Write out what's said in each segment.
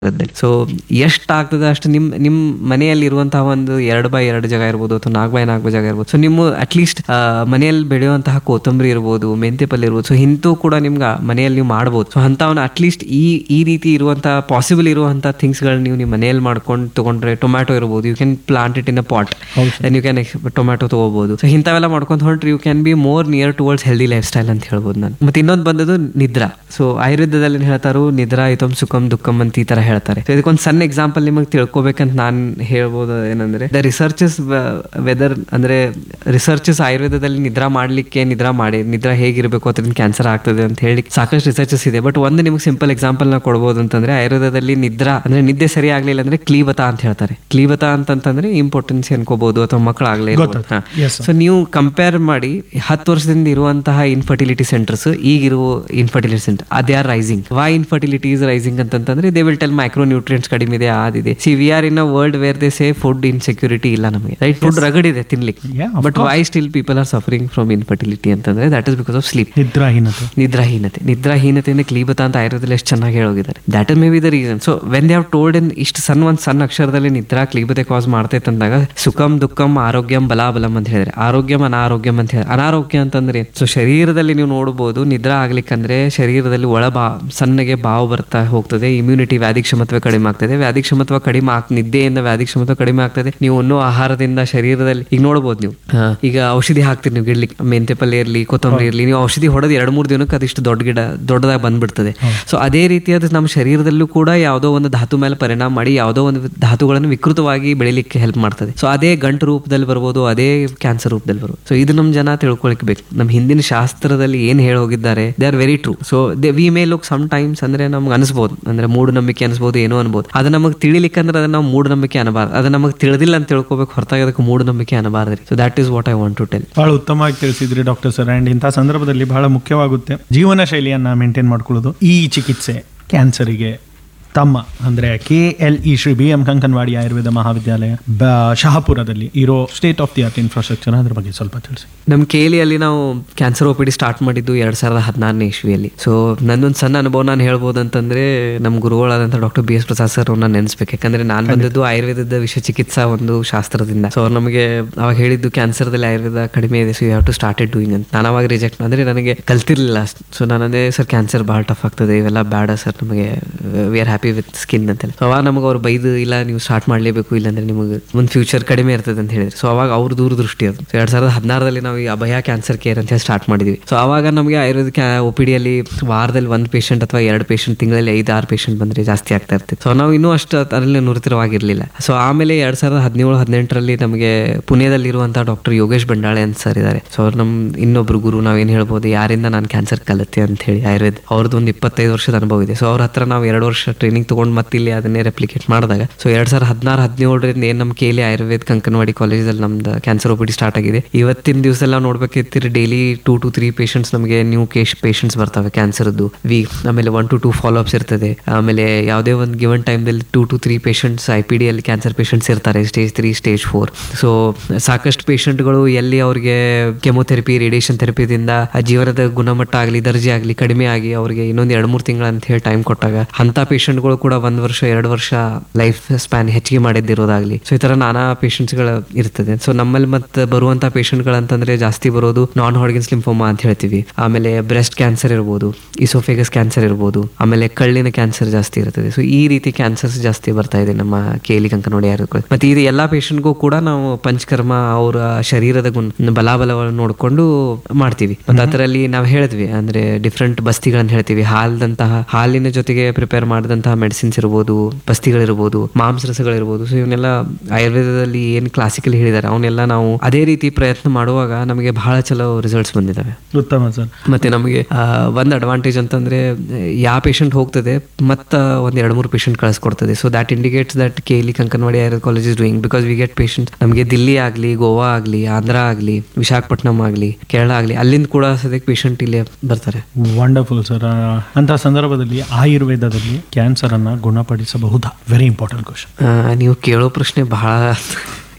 So ಎಷ್ಟು ಆಗ್ತದೆ ಅಷ್ಟು ನಿಮ್ ನಿಮ್ ಮನೆಯಲ್ಲಿ ಇರುವಂತಹ ಒಂದು ಎರಡು ಬೈ ಎರಡು ಜಾಗ ಇರ್ಬೋದು ಅಥವಾ ನಾಲ್ಕು ಬೈ ನಾಲ್ಕು ಬೈ ಜಾಗ ಇರ್ಬೋದು ಸೊ ನಿಮ್ಮ ಅಟ್ಲೀಸ್ಟ್ ಮನೆಯಲ್ಲಿ ಬೆಳೆಯುವಂತಹ ಕೊತ್ತಂಬರಿ ಇರ್ಬೋದು ಮೆಂತೆ ಪಲ್ಯ ಇರ್ಬೋದು ಸೊ ಇಂಥವು ಕೂಡ ನಿಮ್ಗೆ ಮನೆಯಲ್ಲಿ ನೀವು ಮಾಡ್ಬೋದು ಸೊ ಅಂಥವನ್ನ ಅಟ್ಲೀಸ್ಟ್ ಈ ಈ ರೀತಿ ಇರುವಂತಹ ಪಾಸಿಬಲ್ ಇರುವಂತಹ ಥಿಂಗ್ಸ್ಗಳು ನೀವು ನಿಮ್ಮ ಮನೆಯಲ್ಲಿ ಮಾಡ್ಕೊಂಡು ತಗೊಂಡ್ರೆ ಟೊಮ್ಯಾಟೊ ಇರ್ಬೋದು you can plant it in a pot then you can tomato ತಗೋಬಹುದು ಸೊ ಇಂಥವೆಲ್ಲ ಮಾಡ್ಕೊಂಡು ಹೊಂಟ್ರೆ you can be more near towards healthy lifestyle ಅಂತ ಹೇಳ್ಬೋದು ನಾನು ಮತ್ತೆ ಇನ್ನೊಂದು ಬಂದದ್ದು ನಿದ್ರಾ ಸೊ ಆಯುರ್ವೇದದಲ್ಲಿ ಏನ್ ಹೇಳ್ತಾರೋ ನಿದ್ರಾ ಇತಂ ಸುಖಂ ದುಃಖಂ ಅಂತ ಈ ತರ ಹೇಳ್ತಾರೆ ಸೊ ಇದಕ್ಕೊಂದು ಸಣ್ಣ ಎಕ್ಸಾಂಪಲ್ ನಿಮಗೆ ತಿಳ್ಕೊಬೇಕಂತ ನಾನು ಹೇಳ್ಬೋದು ಏನಂದ್ರೆ ದ ರಿಸರ್ಚಸ್ ವೆದರ್ ಅಂದ್ರೆ ರಿಸರ್ಚಸ್ ಆಯುರ್ವೇದದಲ್ಲಿ ನಿದ್ರಾ ಮಾಡ್ಲಿಕ್ಕೆ ನಿದ್ರಾ ಮಾಡಿ ನಿದ್ರಾ ಹೇಗಿರಬೇಕು ಅದರಿಂದ ಕ್ಯಾನ್ಸರ್ ಆಗ್ತದೆ ಅಂತ ಹೇಳಿ ಸಾಕಷ್ಟು ರಿಸರ್ಚಸ್ ಇದೆ ಬಟ್ ಒಂದು ನಿಮಗೆ ಸಿಂಪಲ್ ಎಕ್ಸಾಂಪಲ್ ನ ಕೊಡ್ಬೋದು ಅಂತಂದ್ರೆ ಆಯುರ್ವೇದದಲ್ಲಿ ನಿದ್ರಾ ಅಂದ್ರೆ ನಿದ್ದೆ ಸರಿ ಆಗ್ಲಿಲ್ಲ ಅಂದ್ರೆ ಕ್ಲೀಬತ ಅಂತ ಹೇಳ್ತಾರೆ ಕ್ಲೀಬತ ಅಂತಂತಂದ್ರೆ ಇಂಪಾರ್ಟೆನ್ಸ್ ಅನ್ಕೋಬಹುದು ಅಥವಾ ಮಕ್ಕಳಾಗ್ಲೇ ಇರ್ಬೋದು. ಹಾ. Yes, ಸೊ ನೀವು ಕಂಪೇರ್ ಮಾಡಿ ಹತ್ತು ವರ್ಷದಿಂದ ಇರುವಂತಹ ಇನ್ಫರ್ಟಿಲಿಟಿ ಸೆಂಟರ್ಸ್ ಈಗಿರುವ ಇನ್ಫರ್ಟಿಲಿಟಿ ಸೆಂಟರ್ ಅದೇ are rising why infertility is rising ಅಂತಂತಂದ್ರೆ they will tell micronutrients ಕಡಿಮೆ ಇದೆ ಅದಿದೆ see we are in a world where they say food insecurity ಇಲ್ಲ ನಮಗೆ ರೈಟ್ ಫುಡ್ ರಗಡ್ ಇದೆ ತಿನ್ಲಿಕ್ಕೆ Yeah, of but why still people are suffering from infertility ಅಂತಂದ್ರೆ that is because of sleep ನಿದ್ರಾಹೀನತೆ ನಿದ್ರಾಹೀನತೆ ನಿದ್ರಾಹೀನತೆಯಿಂದ ಕ್ಲೀಬತ ಅಂತ ಆಯುರ್ವೇದದಲ್ಲಿ ಎಷ್ಟು ಚೆನ್ನಾಗಿ ಹೇಳೋಗಿದ್ದಾರೆ that is May be the reason so when they have told in ಇಷ್ಟು ಸಣ್ಣ ಒಂದು ಸಣ್ಣ ಅಕ್ಷರದಲ್ಲಿ ನಿದ್ರಾ ಕ್ಲೀಬತೆ ಕಾಸ್ ಮಾಡ್ತೈತೆ ಅಂದಾಗ ಸುಖಂ ದುಃಖಂ ಆರೋಗ್ಯಂ ಬಲಾಬಲಂ ಅಂತ ಹೇಳಿದ್ರೆ ಆರೋಗ್ಯಂ ಅನಾರೋಗ್ಯಂ ಅಂತ ಹೇಳಿ ಅನಾರೋಗ್ಯ ಅಂತಂದ್ರೆ ಸೊ ಶರೀರದಲ್ಲಿ ನೀವು ನೋಡಬಹುದು ನಿದ್ರಾ ಆಗ್ಲಿಕ್ಕಂದ್ರೆ ಶರೀರದಲ್ಲಿ ಒಳ ಬಾ ಸಣ್ಣಗೆ ಬಾವು ಬರ್ತಾ ಹೋಗ್ತದೆ ಇಮ್ಯುನಿಟಿ ವ್ಯಾಧಿ ಕ್ಷಮತ್ವ ಕಡಿಮೆ ಆಗ್ತದೆ ವ್ಯಾಧಿ ಕ್ಷಮತ್ವ ಕಡಿಮೆ ಆಗ್ ನಿದ್ದೆಯಿಂದ ವ್ಯಾಧಿ ಕ್ಷಮತ್ವ ಕಡಿಮೆ ಆಗ್ತದೆ ನೀವು ಉಣ್ಣೋ ಆಹಾರದಿಂದ ಶರೀರದಲ್ಲಿ ಈಗ ನೋಡ್ಬೋದು ನೀವು ಆ, ಈಗ ಔಷಧಿ ಹಾಕ್ತೀರಿ ನೀವು ಗಿಡ್ಲಿಕ್ಕೆ ಮೆಂತೆ ಪಲ್ಯ ಇರಲಿ ಕೊತ್ತಂಬರಿ ಇರಲಿ ನೀವು ಔಷಧಿ ಹೊಡೆದು ಎರಡು ಮೂರು ದಿನಕ್ಕೆ ಅದಿಷ್ಟು ದೊಡ್ಡ ಗಿಡ ದೊಡ್ಡದಾಗಿ ಬಂದ್ಬಿಡ್ತದೆ ಸೊ ಅದೇ ರೀತಿ ಅದು ನಮ್ಮ ಶರೀರದಲ್ಲೂ ಕೂಡ ಯಾವುದೋ ಒಂದು ಧಾತು ಮೇಲೆ ಪರಿಣಾಮ ಮಾಡಿ ಯಾವುದೋ ಒಂದು ಧಾತುಗಳನ್ನು ವಿಕೃತವಾಗಿ ಬೆಳಿಲಿಕ್ಕೆ ಹೆಲ್ಪ್ ಮಾಡ್ತದೆ ಸೊ ಅದೇ ಗಂಟು ರೂಪದಲ್ಲಿ ಬರ್ಬೋದು ಅದೇ ಕ್ಯಾನ್ಸರ್ ರೂಪದಲ್ಲಿ ಬರ್ಬೋದು ಸೊ ಇದು ನಮ್ಮ ಜನ ತಿಳ್ಕೊಳಕ್ ಬೇಕು ನಮ್ಮ ಹಿಂದಿನ ಶಾಸ್ತ್ರದಲ್ಲಿ ಏನ್ ಹೇಳಿ ಹೋಗಿದ್ದಾರೆ they are very true so they we may look some times ಅಂದ್ರೆ ನಮ್ಗೆ ಅನಿಸ್ಬೋದು ಅಂದ್ರೆ ಮೂಢನಂಬಿಕೆ ಅನಿಸ್ಬೋದು ಏನೋ ಅನ್ಬೋದು ಅದು ನಮಗೆ ತಿಳಿಲಿಕ್ಕೆ ಅಂದ್ರೆ ಅದನ್ನ ನಾವು ಮೂಢನಂಬಿಕೆ ಅನಬಾರ್ದು ಅದು ನಮಗೆ ತಿಳಿದಿಲ್ಲ ಅಂತ ತಿಳ್ಕೊಬೇಕು ಹೊರತಾಗಿ ಅದಕ್ಕೆ ಮೂಢನಂಬಿಕೆ ಅನಬಾರ್ದ್ರಿ so that is what I want to tell ಬಹಳ ಉತ್ತಮವಾಗಿ ತಿಳಿಸಿದ್ರಿ ಡಾಕ್ಟರ್ ಸರ್ ಅಂಡ್ ಇಂಥ ಸಂದರ್ಭದಲ್ಲಿ ಬಹಳ ಮುಖ್ಯವಾಗುತ್ತೆ ಜೀವನ ಶೈಲಿಯನ್ನ ಮೇಂಟೈನ್ ಮಾಡ್ಕೊಳ್ಳೋದು ಈ ಚಿಕಿತ್ಸೆ ಕ್ಯಾನ್ಸರಿಗೆ ತಮ್ಮ ಅಂದ್ರೆ K L E Shri B M Kankanwadi Ayurveda Mahavidyalaya ಬ- ಶಹಾಪುರದಲ್ಲಿ ಇರೋ state of the art infrastructure ಅದ್ರ ಬಗ್ಗೆ ಸ್ವಲ್ಪ ತಿಳಿಸಿ ನಮ್ಮ ಕೇಲಿಯಲ್ಲಿ ನಾವು cancer O P D start ಮಾಡಿದ್ದು ಎರಡ್ ಸಾವಿರದ ಹದಿನಾರನೇ ಇಸ್ವಿಯಲ್ಲಿ ಸೊ ನನ್ನೊಂದು ಸಣ್ಣ ಅನುಭವ ನಾನು ಹೇಳ್ಬೋದು ಅಂತಂದ್ರೆ ನಮ್ಮ ಗುರುಗಳಾದಂಥ doctor B S Prasad sir ಅವ್ರನ್ನ ನೆನೆಸ್ಬೇಕು ಯಾಕಂದ್ರೆ ನಾನು ಬಂದದ್ದು ಆಯುರ್ವೇದದ ವಿಷಯ ಚಿಕಿತ್ಸಾ ಒಂದು ಶಾಸ್ತ್ರದಿಂದ ಸೊ ಅವ್ರು ನಮಗೆ ಅವಾಗ ಹೇಳಿದ್ದು ಕ್ಯಾನ್ಸರ್ದಲ್ಲಿ ಆಯುರ್ವೇದ ಕಡಿಮೆ ಇದೆ so you have to started doing ಅಂತ ನಾನು ಅವಾಗ ರಿಜೆಕ್ಟ್ ಅಂದ್ರೆ ನನಗೆ ಕಲ್ತಿರ್ಲಿಲ್ಲ ಸೊ ನಾನು ಅಂದೆ ಸರ್ ಕ್ಯಾನ್ಸರ್ ಭಾಳ ಟಫ್ ಆಗ್ತದೆ ಇವೆಲ್ಲ ಬೇಡ ಸರ್ ನಮಗೆ we are happy with skin ಅಂತೆಲ್ಲ ಸೊ ಅವಾಗ ನಮಗೆ ಅವ್ರು ಬೈದು ಇಲ್ಲ ನೀವು ಸ್ಟಾರ್ಟ್ ಮಾಡಲೇಬೇಕು ಇಲ್ಲಾಂದ್ರೆ ನಿಮಗೆ ಒಂದು ಫ್ಯೂಚರ್ ಕಡಿಮೆ ಇರ್ತದೆ ಅಂತ ಹೇಳಿದ್ರು ಸೊ ಅವಾಗ ಅವ್ರ ದೂರದೃಷ್ಟಿ ಅದು ಸೊ ಎರಡ್ ಸಾವಿರದ ಹದಿನಾರರಲ್ಲಿ ನಾವು ಈ ಅಭಯ ಕ್ಯಾನ್ಸರ್ ಕೇರ್ ಅಂತ ಹೇಳಿ ಸ್ಟಾರ್ಟ್ ಮಾಡಿದ್ವಿ ಸೊ ಅವಾಗ ನಮಗೆ ಆಯುರ್ವೇದ ಕ್ಯಾ ಒ ಪಿ ಡಿಯಲ್ಲಿ ವಾರದಲ್ಲಿ ಒಂದು ಪೇಷಂಟ್ ಅಥವಾ ಎರಡು ಪೇಷಂಟ್ ತಿಂಗಳಲ್ಲಿ ಐದು ಆರು ಪೇಷಂಟ್ ಬಂದ್ರೆ ಜಾಸ್ತಿ ಆಗ್ತಾ ಇರ್ತಿತ್ತು ಸೊ ನಾವು ಇನ್ನೂ ಅಷ್ಟು ಅದರಲ್ಲಿ ನುರಿತರವಾಗಿರ್ಲಿಲ್ಲ ಸೊ ಆಮೇಲೆ ಎರಡ್ ಸಾವಿರದ ಹದಿನೇಳು ಹದಿನೆಂಟರಲ್ಲಿ ನಮಗೆ ಪುಣೆದಲ್ಲಿರುವಂತಹ ಡಾಕ್ಟರ್ ಯೋಗೇಶ್ ಬಂಡಾಳೆ ಅಂತ ಸರ್ ಇದ್ದಾರೆ ಸೊ ಅವ್ರು ನಮ್ಮ ಇನ್ನೊಬ್ರು ಗುರು ನಾವೇನು ಹೇಳ್ಬೋದು ಯಾರಿಂದ ನಾನು ಕ್ಯಾನ್ಸರ್ ಕಲಿತೆ ಅಂತ ಹೇಳಿ ಆಯುರ್ವೇದ ಅವ್ರದ್ದು ಒಂದು ಇಪ್ಪತ್ತೈದು ವರ್ಷದ ಅನುಭವ ಇದೆ ಸೊ ಅವ್ರ ಹತ್ರ ನಾವು ಎರಡು ವರ್ಷ ಟ್ರೈನಿಂಗ್ ತಗೊಂಡು ಮತ್ತೆ ಇಲ್ಲಿ ಅದನ್ನೇ ರೆಪ್ಲಿಕೇಟ್ ಮಾಡಿದಾಗ ಸೊ ಎರಡ್ ಸಾವಿರದ ಹದಿನಾರು ಹದಿನೇಳರಿಂದ ಏನು ನಮ್ಮ ಕೇಲಿ ಆಯುರ್ವೇದ ಕಂಕನವಾಡಿ ಕಾಲೇಜಲ್ಲಿ ನಮ್ದು cancer O P D start ಆಗಿದೆ ಇವತ್ತಿನ ದಿವಸ ಎಲ್ಲ ನೋಡ್ಬೇಕಿರ್ತೀರಿ daily two to three patients ನಮಗೆ ನ್ಯೂ ಕೇಸ್ ಪೇಷಂಟ್ಸ್ ಬರ್ತವೆ ಕ್ಯಾನ್ಸರ್ದು ವಿ ಆಮೇಲೆ one to two follow ups ಇರ್ತದೆ ಆಮೇಲೆ ಯಾವುದೇ ಒಂದು ಗಿವನ್ ಟೈಮ್ದಲ್ಲಿ two to three patients I P ಡಿಯಲ್ಲಿ ಕ್ಯಾನ್ಸರ್ ಪೇಷಂಟ್ಸ್ ಇರ್ತಾರೆ stage three stage four so ಸಾಕಷ್ಟು ಪೇಷಂಟ್ಗಳು ಎಲ್ಲಿ ಅವ್ರಿಗೆ ಕೆಮೊಥೆರಪಿ ರೇಡಿಯೇಷನ್ ಥೆರಪಿದಿಂದ ಆ ಜೀವನದ ಗುಣಮಟ್ಟ ಆಗಲಿ ದರ್ಜೆ ಆಗಲಿ ಕಡಿಮೆ ಆಗಿ ಅವ್ರಿಗೆ ಇನ್ನೊಂದು ಎರಡು ಮೂರು ತಿಂಗಳ ಅಂತ ಹೇಳಿ ಟೈಮ್ ಕೊಟ್ಟಾಗ ಅಂತ ಪೇಷಂಟ್ಗಳು ಕೂಡ ಒಂದು ವರ್ಷ ಎರಡು ವರ್ಷ ಲೈಫ್ ಸ್ಪ್ಯಾನ್ ಹೆಚ್ಚಿಗೆ ಮಾಡಿದ್ದಿರೋದಾಗ್ಲಿ ಸೊ ಈ ತರ ನಾನಾ ಪೇಷಂಟ್ಸ್ಗಳು ಇರ್ತದೆ ಸೊ ನಮ್ಮಲ್ಲಿ ಮತ್ತೆ ಬರುವಂತ ಪೇಷಂಟ್ಗಳು ಅಂತಂದ್ರೆ ಜಾಸ್ತಿ ಬರೋದು ನಾನ್ ಹಾಡ್ಗಿನ್ಸ್ ಲಿಂಫೋಮಾ ಅಂತ ಹೇಳ್ತೀವಿ ಆಮೇಲೆ ಬ್ರೆಸ್ಟ್ ಕ್ಯಾನ್ಸರ್ ಇರ್ಬೋದು ಇಸೋಫೇಗಸ್ ಕ್ಯಾನ್ಸರ್ ಇರ್ಬೋದು ಆಮೇಲೆ ಕಳ್ಳಿನ ಕ್ಯಾನ್ಸರ್ ಜಾಸ್ತಿ ಇರ್ತದೆ ಸೊ ಈ ರೀತಿ ಕ್ಯಾನ್ಸರ್ಸ್ ಜಾಸ್ತಿ ಬರ್ತಾ ಇದೆ ನಮ್ಮ ಕೇಲಿ ಕಂಕನೋಡಿ ಯಾರು ಮತ್ತೆ ಇದು ಎಲ್ಲಾ ಪೇಷಂಟ್ಗೂ ಕೂಡ ನಾವು ಪಂಚಕರ್ಮ ಅವರ ಶರೀರದ ಗುಣ ಬಲಾಬಲವನ್ನು ನೋಡ್ಕೊಂಡು ಮಾಡ್ತೀವಿ ಮತ್ತೆ ಅದರಲ್ಲಿ ನಾವು ಹೇಳಿದ್ವಿ ಅಂದ್ರೆ ಡಿಫ್ರೆಂಟ್ ಬಸ್ತಿಗಳನ್ನ ಹೇಳ್ತೀವಿ ಹಾಲ್ದಂತಹ ಹಾಲಿನ ಜೊತೆಗೆ ಪ್ರಿಪೇರ್ ಮಾಡಿದಂತಹ ಮೆಡಿಸಿನ್ಸ್ ಇರ್ಬೋದು ಬಸ್ತಿಗಳಿರ್ಬೋದು ಮಾಂಸರಸಗಳಿರ್ಬೋದು ಸೊ ಇವನ್ನೆಲ್ಲ ಆಯುರ್ವೇದದಲ್ಲಿ ಏನು ಕ್ಲಾಸಿಕಲ್ ಹೇಳಿದ್ದಾರೆ ಅವನ್ನೆಲ್ಲ ನಾವು ಅದೇ ರೀತಿ ಪ್ರಯತ್ನ ಮಾಡುವಾಗ ನಮಗೆ ಬಹಳ ಚಲೋ ರಿಸಲ್ಟ್ಸ್ ಬಂದಿದ್ದಾವೆ ಉತ್ತಮ ಸರ್ ಮತ್ತೆ ನಮಗೆ ಆ, ಒಂದು ಅಡ್ವಾಂಟೇಜ್ ಅಂತಂದ್ರೆ ಯಾವ ಪೇಷಂಟ್ ಹೋಗ್ತದೆ ಮತ್ತ ಒಂದ್ ಎರಡು ಮೂರು ಪೇಷಂಟ್ ಕಳಿಸ್ಕೊಡ್ತದೆ so that indicates that KLE Kankanwadi Ayurveda college is doing because we get patient ನಮಗೆ ದಿಲ್ಲಿ ಆಗಲಿ ಗೋವಾ ಆಗಲಿ ಆಂಧ್ರ ಆಗಲಿ ವಿಶಾಖಪಟ್ಟಣಂ ಆಗಲಿ ಕೇರಳ ಆಗಲಿ ಅಲ್ಲಿಂದ ಕೂಡ ಸದ್ಯಕ್ಕೆ ಪೇಷಂಟ್ ಇಲ್ಲಿ ಬರ್ತಾರೆ ವಂಡರ್ಫುಲ್ ಸರ್ ಅಂತಹ ಸಂದರ್ಭದಲ್ಲಿ ಆಯುರ್ವೇದದಲ್ಲಿ ಕ್ಯಾನ್ಸರ್ ಅನ್ನ ಗುಣಪಡಿಸಬಹುದಾ ವೆರಿ ಇಂಪಾರ್ಟೆಂಟ್ ಕ್ವಶನ್ ಆ, ನೀವು ಕೇಳೋ ಪ್ರಶ್ನೆ ಬಹಳ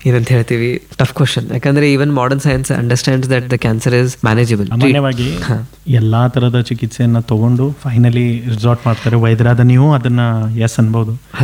ಏನಂತ ಹೇಳ್ತೀವಿ ಟಫ್ ಕ್ವಶನ್ ಯಾಕಂದ್ರೆ even modern science understands that the cancer is manageable ಸಾಮಾನ್ಯವಾಗಿ ಎಲ್ಲಾ ತರದ ಚಿಕಿತ್ಸೆಯನ್ನ ತಗೊಂಡು ಫೈನಲಿ ರಿಸಾರ್ಟ್ ಮಾಡ್ತಾರೆ ವೈದ್ಯರಾದ ನೀವು ಅದನ್ನ ಎಸ್ ಅನ್ಬೋದು